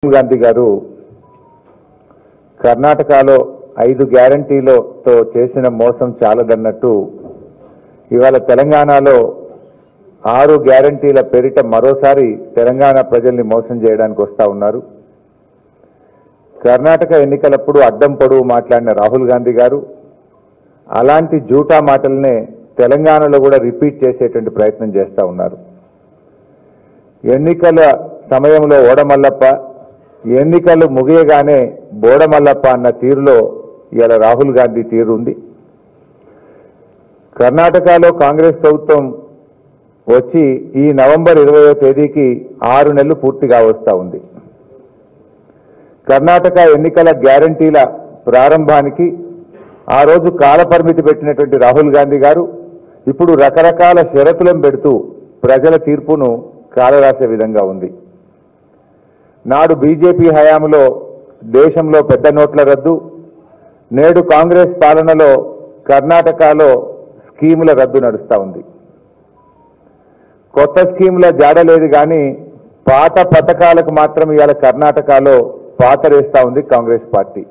రాహుల్ గాంధీ గారు కర్ణాటకలో ఐదు గ్యారంటీలతో చేసిన మోసం చాలదన్నట్టు ఇవాళ తెలంగాణలో ఆరు గ్యారంటీల పేరిట మరోసారి తెలంగాణ ప్రజల్ని మోసం చేయడానికి వస్తా ఉన్నారు కర్ణాటక ఎన్నికలప్పుడు అడ్డం పొడవు మాట్లాడిన రాహుల్ గాంధీ గారు అలాంటి జూటా మాటలనే తెలంగాణలో కూడా రిపీట్ చేసేటువంటి ప్రయత్నం చేస్తా ఉన్నారు ఎన్నికల సమయంలో ఓడమల్లప్ప ఎన్నికలు ముగియగానే బోడమల్లప్ప అన్న తీరులో ఇవాళ రాహుల్ గాంధీ తీరు ఉంది కర్ణాటకలో కాంగ్రెస్ ప్రభుత్వం వచ్చి ఈ నవంబర్ ఇరవయో తేదీకి ఆరు నెలలు పూర్తిగా వస్తా ఉంది కర్ణాటక ఎన్నికల గ్యారంటీల ప్రారంభానికి ఆ రోజు కాలపరిమితి పెట్టినటువంటి రాహుల్ గాంధీ గారు ఇప్పుడు రకరకాల షరతులను పెడుతూ ప్రజల తీర్పును కాలరాసే విధంగా ఉంది నాడు బీజేపీ హయాంలో దేశంలో పెద్ద నోట్ల రద్దు నేడు కాంగ్రెస్ పాలనలో కర్ణాటకలో స్కీముల రద్దు నడుస్తా ఉంది కొత్త స్కీముల జాడలేదు కానీ పాత పథకాలకు మాత్రం ఇవాళ కర్ణాటకలో పాతరేస్తా ఉంది కాంగ్రెస్ పార్టీ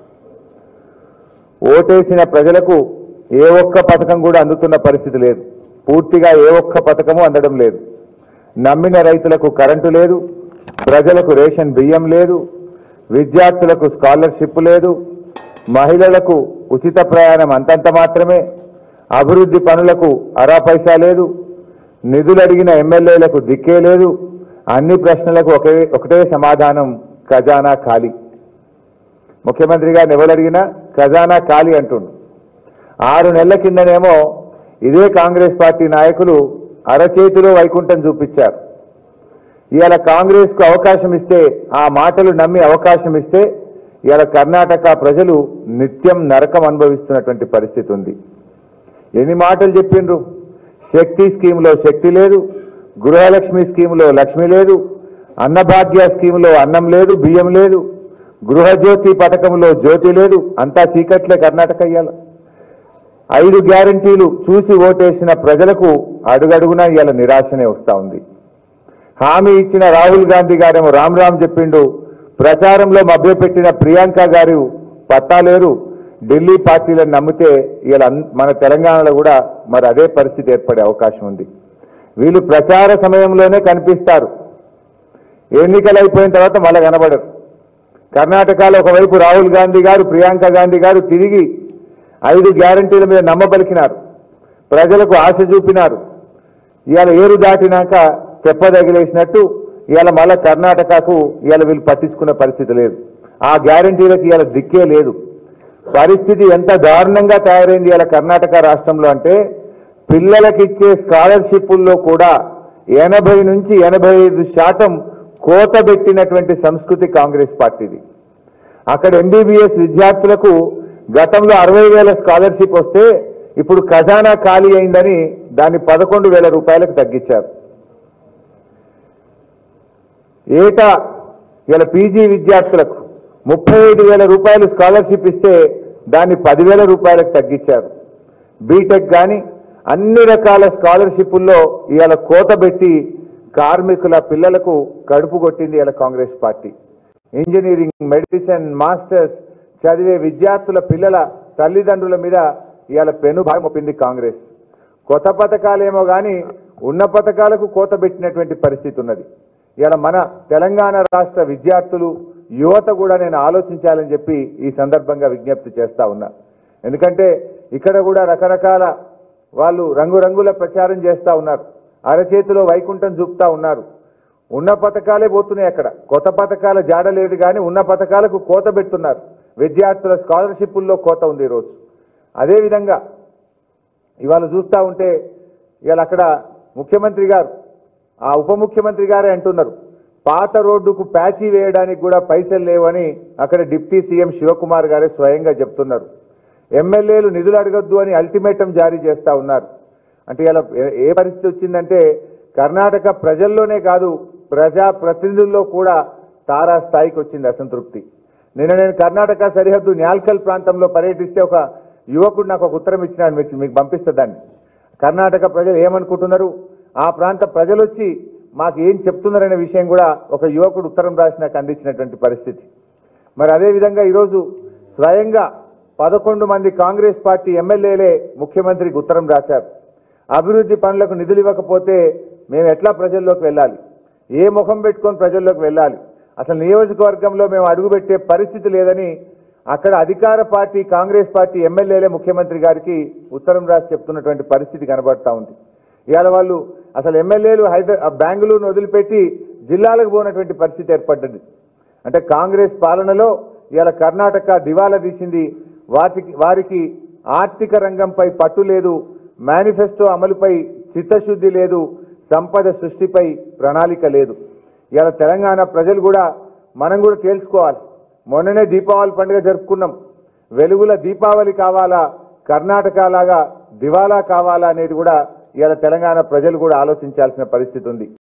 ఓటేసిన ప్రజలకు ఏ ఒక్క పథకం కూడా అందుతున్న పరిస్థితి లేదు పూర్తిగా ఏ ఒక్క పథకము అందడం లేదు నమ్మిన రైతులకు కరెంటు లేదు ప్రజలకు రేషన్ బియ్యం లేదు విద్యార్థులకు స్కాలర్షిప్ లేదు మహిళలకు ఉచిత ప్రయాణం అంతంత మాత్రమే అభివృద్ధి పనులకు అరా పైసా లేదు నిధులు అడిగిన ఎమ్మెల్యేలకు దిక్కే లేదు అన్ని ప్రశ్నలకు ఒకే ఒకటే సమాధానం ఖజానా ఖాళీ ముఖ్యమంత్రి గారిని ఎవరు అడిగినా ఖజానా ఖాళీ అంటుండు ఆరు నెలల కిందనేమో ఇదే కాంగ్రెస్ పార్టీ నాయకులు అరచేతిలో వైకుంఠం చూపించారు ఇవాళ కాంగ్రెస్ కు అవకాశం ఇస్తే ఆ మాటలు నమ్మి అవకాశం ఇస్తే ఇవాళ కర్ణాటక ప్రజలు నిత్యం నరకం అనుభవిస్తున్నటువంటి పరిస్థితి ఉంది ఎన్ని మాటలు చెప్పిండ్రు శక్తి స్కీమ్లో శక్తి లేదు గృహలక్ష్మి స్కీమ్లో లక్ష్మి లేదు అన్నభాగ్య స్కీమ్లో అన్నం లేదు బియ్యం లేదు గృహజ్యోతి పథకంలో జ్యోతి లేదు అంతా చీకట్లే కర్ణాటక ఇయ్యాల ఐదు గ్యారంటీలు చూసి ఓటేసిన ప్రజలకు అడుగడుగునా ఇవాళ నిరాశనే వస్తా ఉంది హామీ ఇచ్చిన రాహుల్ గాంధీ గారేమో రామ్ రామ్ చెప్పిండు ప్రచారంలో మభ్యపెట్టిన ప్రియాంక గారు పత్తాలేరు ఢిల్లీ పార్టీలను నమ్మితే ఇలా మన తెలంగాణలో కూడా మరి అదే పరిస్థితి ఏర్పడే అవకాశం ఉంది వీళ్ళు ప్రచార సమయంలోనే కనిపిస్తారు ఎన్నికలు అయిపోయిన తర్వాత మళ్ళీ కనబడరు కర్ణాటకలో ఒకవైపు రాహుల్ గాంధీ గారు ప్రియాంక గాంధీ గారు తిరిగి ఐదు గ్యారంటీల మీద నమ్మబలికినారు ప్రజలకు ఆశ చూపినారు ఇవాళ ఏరు దాటినాక తెప్పదగిలేసినట్టు ఇవాళ మళ్ళా కర్ణాటకకు ఇవాళ వీళ్ళు పట్టించుకునే పరిస్థితి లేదు ఆ గ్యారంటీలకు ఇవాళ దిక్కే లేదు పరిస్థితి ఎంత దారుణంగా తయారైంది ఇవాళ కర్ణాటక రాష్ట్రంలో అంటే పిల్లలకి ఇచ్చే స్కాలర్షిప్పుల్లో కూడా ఎనభై నుంచి ఎనభై ఐదు శాతం కోత పెట్టినటువంటి సంస్కృతి కాంగ్రెస్ పార్టీది అక్కడ ఎంబీబీఎస్ విద్యార్థులకు గతంలో అరవై వేల స్కాలర్షిప్ వస్తే ఇప్పుడు ఖజానా ఖాళీ అయిందని దాన్ని పదకొండు వేల రూపాయలకు తగ్గించారు ఏటా ఇలా పీజీ విద్యార్థులకు ముప్పై ఐదు వేల రూపాయలు స్కాలర్షిప్ ఇస్తే దాన్ని పదివేల రూపాయలకు తగ్గించారు బీటెక్ కానీ అన్ని రకాల స్కాలర్షిప్పుల్లో ఇవాళ కోత పెట్టి కార్మికుల పిల్లలకు కడుపు కొట్టింది ఇలా Congress party engineering medicine masters చదివే విద్యార్థుల పిల్లల తల్లిదండ్రుల మీద ఇవాళ పెను భాగం మోపింది కాంగ్రెస్ కొత్త పథకాలేమో కానీ ఉన్న పథకాలకు కోత పెట్టినటువంటి పరిస్థితి ఉన్నది ఇవాళ మన తెలంగాణ రాష్ట్ర విద్యార్థులు యువత కూడా నేను ఆలోచించాలని చెప్పి ఈ సందర్భంగా విజ్ఞప్తి చేస్తా ఉన్నా ఎందుకంటే ఇక్కడ కూడా రకరకాల వాళ్ళు రంగురంగుల ప్రచారం చేస్తా ఉన్నారు అరచేతిలో వైకుంఠం చూపుతా ఉన్నారు ఉన్న పథకాలే పోతున్నాయి అక్కడ కొత్త పథకాల జాడ లేదు కానీ ఉన్న పథకాలకు కోత పెడుతున్నారు విద్యార్థుల స్కాలర్షిప్పుల్లో కోత ఉంది ఈరోజు అదేవిధంగా ఇవాళ చూస్తూ ఉంటే ఇవాళ అక్కడ ముఖ్యమంత్రి గారు ఆ ఉప ముఖ్యమంత్రి గారే అంటున్నారు పాత రోడ్డుకు ప్యాచీ వేయడానికి కూడా పైసలు లేవని అక్కడ డిప్టీ సీఎం శివకుమార్ గారే స్వయంగా చెప్తున్నారు ఎమ్మెల్యేలు నిధులు అడగొద్దు అని అల్టిమేటం జారీ చేస్తా ఉన్నారు అంటే ఇలా ఏ- ఏ పరిస్థితి వచ్చిందంటే కర్ణాటక ప్రజల్లోనే కాదు ప్రజా ప్రతినిధుల్లో కూడా తారా స్థాయికి వచ్చింది అసంతృప్తి నిన్న నేను కర్ణాటక సరిహద్దు న్యాల్కల్ ప్రాంతంలో పర్యటిస్తే ఒక యువకుడు నాకు ఒక ఉత్తరం ఇచ్చినాడు మీకు మీకు పంపిస్తా దాన్ని కర్ణాటక ప్రజలు ఏమనుకుంటున్నారు ఆ ప్రాంత ప్రజలు వచ్చి మాకు ఏం చెప్తున్నారనే విషయం కూడా ఒక యువకుడు ఉత్తరం రాసి నాకు అందించినటువంటి పరిస్థితి మరి అదేవిధంగా ఈరోజు స్వయంగా పదకొండు మంది కాంగ్రెస్ పార్టీ ఎమ్మెల్యేలే ముఖ్యమంత్రికి ఉత్తరం రాశారు అభివృద్ధి పనులకు నిధులు ఇవ్వకపోతే మేము ఎట్లా ప్రజల్లోకి వెళ్ళాలి ఏ ముఖం పెట్టుకొని ప్రజల్లోకి వెళ్ళాలి అసలు నియోజకవర్గంలో మేము అడుగుపెట్టే పరిస్థితి లేదని అక్కడ అధికార పార్టీ కాంగ్రెస్ పార్టీ ఎమ్మెల్యేలే ముఖ్యమంత్రి గారికి ఉత్తరం రాసి చెప్తున్నటువంటి పరిస్థితి కనబడతా ఉంది ఇవాళ వాళ్ళు అసలు ఎమ్మెల్యేలు హైదరా బెంగళూరును వదిలిపెట్టి జిల్లాలకు పోయినటువంటి పరిస్థితి ఏర్పడ్డది అంటే కాంగ్రెస్ పాలనలో ఇవాళ కర్ణాటక దివాలా తీసింది వాటికి వారికి ఆర్థిక రంగంపై పట్టు లేదు మేనిఫెస్టో అమలుపై చిత్తశుద్ధి లేదు సంపద సృష్టిపై ప్రణాళిక లేదు ఇవాళ తెలంగాణ ప్రజలు కూడా మనం కూడా తేల్చుకోవాలి మొన్ననే దీపావళి పండుగ జరుపుకున్నాం వెలుగుల దీపావళి కావాలా కర్ణాటక లాగా దివాలా కావాలా అనేది కూడా ఇవాళ తెలంగాణ ప్రజలు కూడా ఆలోచించాల్సిన పరిస్థితి ఉంది